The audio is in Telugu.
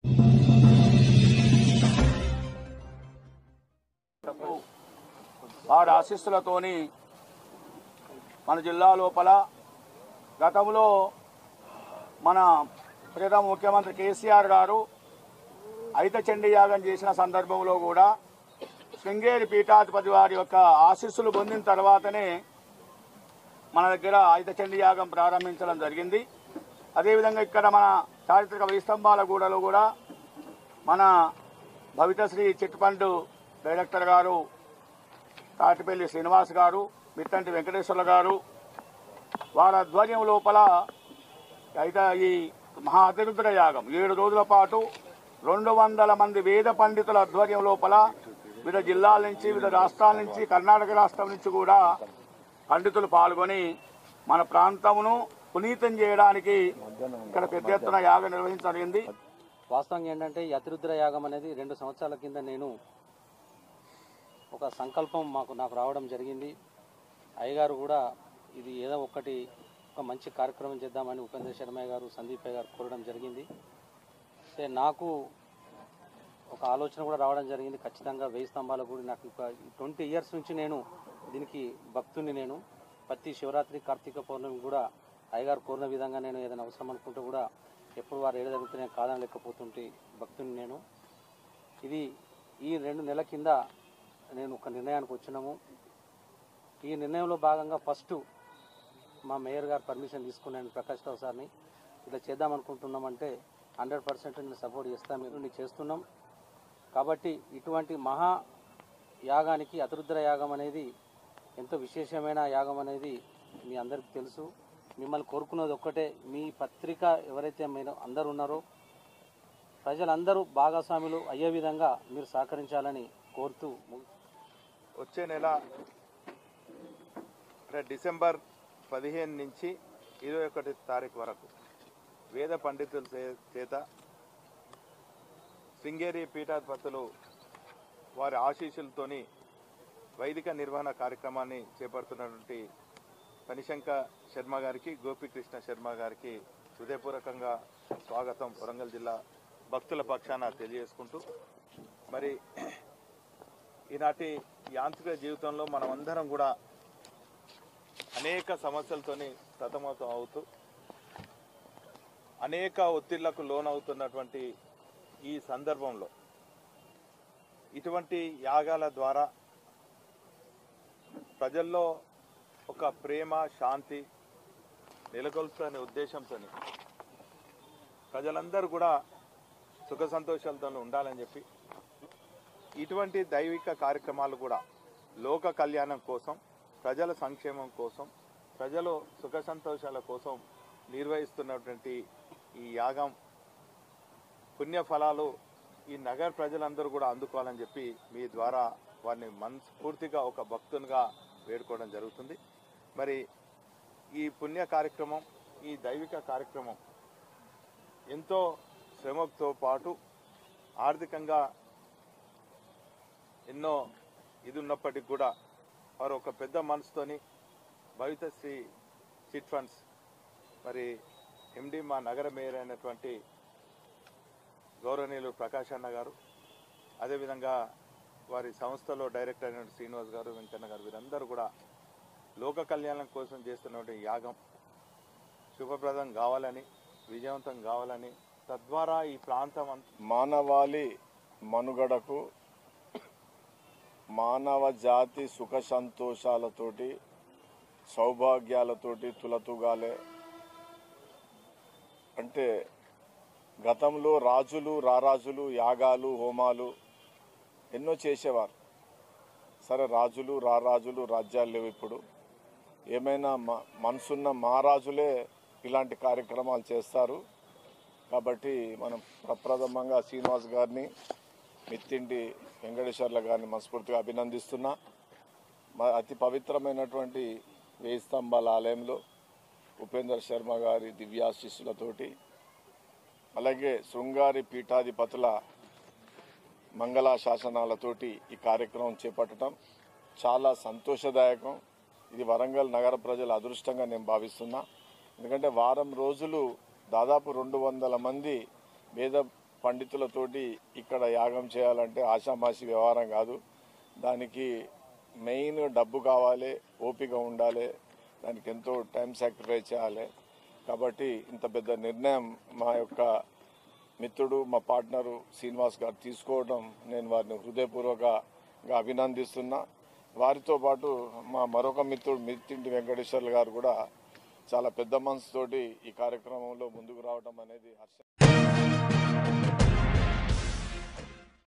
వారి ఆశీస్సులతోని మన జిల్లా లోపల గతంలో మన ప్రియతమ ముఖ్యమంత్రి కేసీఆర్ గారు ఐత చండీ యాగం చేసిన సందర్భంలో కూడా శృంగేరి పీఠాధిపతి వారి యొక్క ఆశీస్సులు పొందిన తర్వాతనే మన దగ్గర ఐత చండీ యాగం ప్రారంభించడం జరిగింది అదేవిధంగా ఇక్కడ మన చారిత్రక వైస్తంభాల గూడలో కూడా మన భవితశ్రీ చిట్ ఫండ్ డైరెక్టర్ గారు తాటిపల్లి శ్రీనివాస్ గారు మిత్తంటి వెంకటేశ్వర్ల గారు వారి ఆధ్వర్యం లోపల అయితే ఈ మహా అతిరుద్ర యాగం ఏడు రోజుల పాటు రెండు వందల మంది వేద పండితుల ఆధ్వర్యం లోపల వివిధ జిల్లాల నుంచి వివిధ రాష్ట్రాల నుంచి కర్ణాటక రాష్ట్రం నుంచి కూడా పండితులు పాల్గొని మన ప్రాంతమును పునీతం చేయడానికి ఇక్కడ పెద్ద ఎత్తున యాగం నిర్వహించగలిగింది వాస్తవంగా ఏంటంటే ఈ అతిరుద్ర యాగం అనేది రెండు సంవత్సరాల కింద నేను ఒక సంకల్పం మాకు నాకు రావడం జరిగింది అయ్యగారు కూడా ఇది ఏదో ఒకటి ఒక మంచి కార్యక్రమం చేద్దామని ఉపేంద్ర శర్మయ్య గారు సందీప్ గారు కోరడం జరిగింది అంటే నాకు ఒక ఆలోచన కూడా రావడం జరిగింది ఖచ్చితంగా వెయ్యి స్తంభాల గుడి నాకు ఒక ట్వంటీ ఇయర్స్ నుంచి నేను దీనికి భక్తుని నేను ప్రతి శివరాత్రి కార్తీక పౌర్ణమి కూడా అయ్యగారు కోరిన విధంగా నేను ఏదైనా అవసరం అనుకుంటే కూడా ఎప్పుడు వారు ఏడు జరుగుతుంటే నేను కాదని లేకపోతుంటే భక్తుని నేను ఇది ఈ రెండు నెలల కింద నేను ఒక నిర్ణయానికి వచ్చినాము ఈ నిర్ణయంలో భాగంగా ఫస్ట్ మా మేయర్ గారు పర్మిషన్ తీసుకున్నాను ప్రకాష్ రావు సార్ని ఇట్లా చేద్దాం అనుకుంటున్నామంటే హండ్రెడ్ పర్సెంట్ నేను సపోర్ట్ చేస్తాను మీరు నేను చేస్తున్నాం కాబట్టి ఇటువంటి మహా యాగానికి అతిరుద్ర యాగం అనేది ఎంతో విశేషమైన యాగం అనేది మీ అందరికీ తెలుసు మిమ్మల్ని కోరుకున్నది ఒక్కటే మీ పత్రిక ఎవరైతే మీరు అందరు ఉన్నారో ప్రజలందరూ భాగస్వాములు అయ్యే విధంగా మీరు సహకరించాలని కోరుతూ ము- వచ్చే నెల అంటే డిసెంబర్ పదిహేను నుంచి ఇరవై ఒకటి తారీఖు వరకు వేద పండితుల చే- చేత శృంగేరి పీఠాధిపతులు వారి ఆశీస్సులతోని వైదిక నిర్వహణ కార్యక్రమాన్ని చేపడుతున్నటువంటి పనిశంక శర్మ గారికి గోపికృష్ణ శర్మ గారికి హృదయపూర్వకంగా స్వాగతం వరంగల్ జిల్లా భక్తుల పక్షాన తెలియజేసుకుంటూ మరి ఈనాటి యాంత్రిక జీవితంలో మనం అందరం కూడా అనేక సమస్యలతోని సతమతం అవుతూ అనేక ఒత్తిళ్లకు లోనవుతున్నటువంటి ఈ సందర్భంలో ఇటువంటి యాగాల ద్వారా ప్రజల్లో ఒక ప్రేమ శాంతి నెలకొల్పుతున్న ఉద్దేశంతో ప్రజలందరూ కూడా సుఖ సంతోషాలతో ఉండాలని చెప్పి ఇటువంటి దైవిక కార్యక్రమాలు కూడా లోక కళ్యాణం కోసం ప్రజల సంక్షేమం కోసం ప్రజలు సుఖ సంతోషాల కోసం నిర్వహిస్తున్నటువంటి ఈ యాగం పుణ్య ఫలాలు ఈ నగర ప్రజలందరూ కూడా అందుకోవాలని చెప్పి మీ ద్వారా వారిని మనస్ఫూర్తిగా ఒక భక్తునిగా వేడుకోవడం జరుగుతుంది మరి ఈ పుణ్య కార్యక్రమం ఈ దైవిక కార్యక్రమం ఎంతో శ్రమతో పాటు ఆర్థికంగా ఎన్నో ఇది ఉన్నప్పటికీ కూడా వారు ఒక పెద్ద మనసుతోని భవితశ్రీ చిట్ ఫండ్స్ మరి ఎండి మా నగర మేయర్ అయినటువంటి గౌరవనీయులు ప్రకాష్ అన్న గారు అదేవిధంగా వారి సంస్థలో డైరెక్టర్ అయిన శ్రీనివాస్ గారు వెంకన్న గారు వీరందరూ కూడా లోక కళ్యాణం కోసం చేస్తున్నటువంటి యాగం శుభప్రదం కావాలని విజయవంతం కావాలని తద్వారా ఈ ప్రాంతం అంతా మానవాళి మనుగడకు మానవ జాతి సుఖ సంతోషాలతోటి సౌభాగ్యాలతోటి తులతుగాలే అంటే గతంలో రాజులు రారాజులు యాగాలు హోమాలు ఎన్నో చేసేవారు సరే రాజులు రారాజులు రాజ్యాలు లేవు ఇప్పుడు ఏమైనా మ మనసున్న మహారాజులే ఇలాంటి కార్యక్రమాలు చేస్తారు కాబట్టి మనం ప్రప్రథమంగా శ్రీనివాస్ గారిని మిత్తింటి వెంకటేశ్వర్ల గారిని మనస్ఫూర్తిగా అభినందిస్తున్నా మ- అతి పవిత్రమైనటువంటి వేయి స్తంభాల ఆలయంలో ఉపేంద్ర శర్మ గారి దివ్యాశిస్సులతోటి అలాగే శృంగారి పీఠాధిపతుల మంగళ శాసనాలతోటి ఈ కార్యక్రమం చేపట్టడం చాలా సంతోషదాయకం ఇది వరంగల్ నగర ప్రజల అదృష్టంగా నేను భావిస్తున్నా ఎందుకంటే వారం రోజులు దాదాపు రెండు వందల మంది వేద పండితులతోటి ఇక్కడ యాగం చేయాలంటే ఆషామాషి వ్యవహారం కాదు దానికి మెయిన్ డబ్బు కావాలి ఓపిక ఉండాలి దానికి ఎంతో టైం సాక్రిఫైస్ చేయాలి కాబట్టి ఇంత పెద్ద నిర్ణయం మా యొక్క మిత్రుడు మా పార్ట్నరు శ్రీనివాస్ గారు తీసుకోవడం నేను వారిని హృదయపూర్వకంగా అభినందిస్తున్నా వారితో పాటు మా మరొక మిత్రుడు మిత్తింటి వెంకటేశ్వర్లు గారు కూడా చాలా పెద్ద మనసుతోటి ఈ కార్యక్రమంలో ముందుకు రావడం అనేది హర్ష